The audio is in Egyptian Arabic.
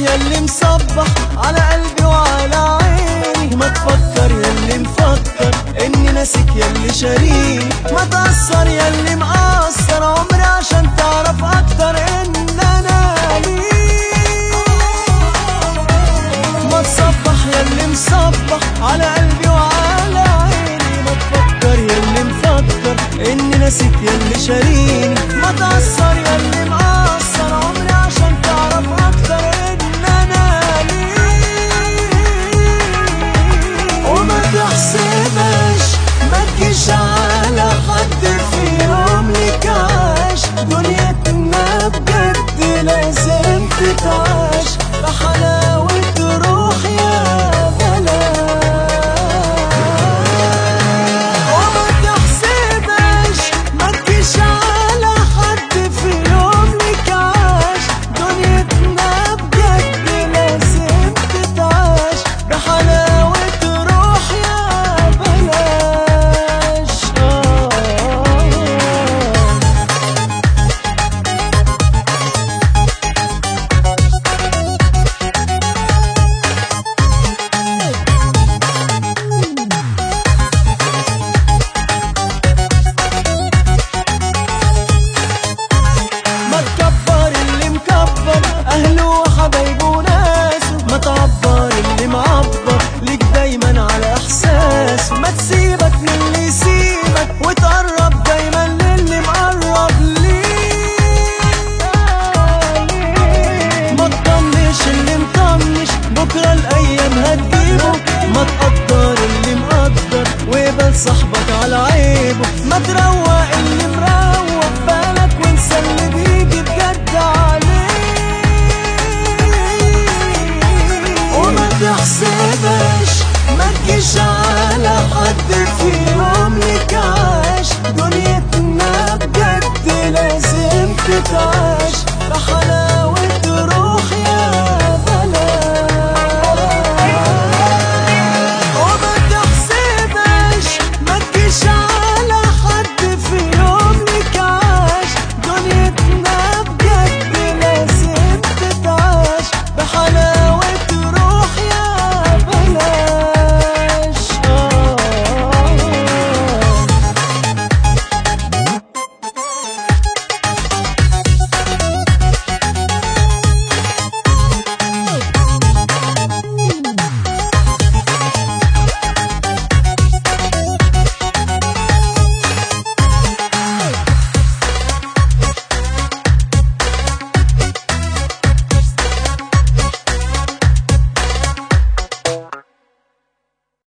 ياللي مصبح على قلبي وعلى عيني ما تفكر ياللي مفكر اني ناسك ياللي شاريني ما تأثر ياللي مقصر عمري عشان تعرف اكتر ان انا ليك ما تصبح ياللي مصبح على قلبي وعلى عيني ما تفكر ياللي مفكر اني ناسك ياللي شاريني ما تأثر ياللي مقصر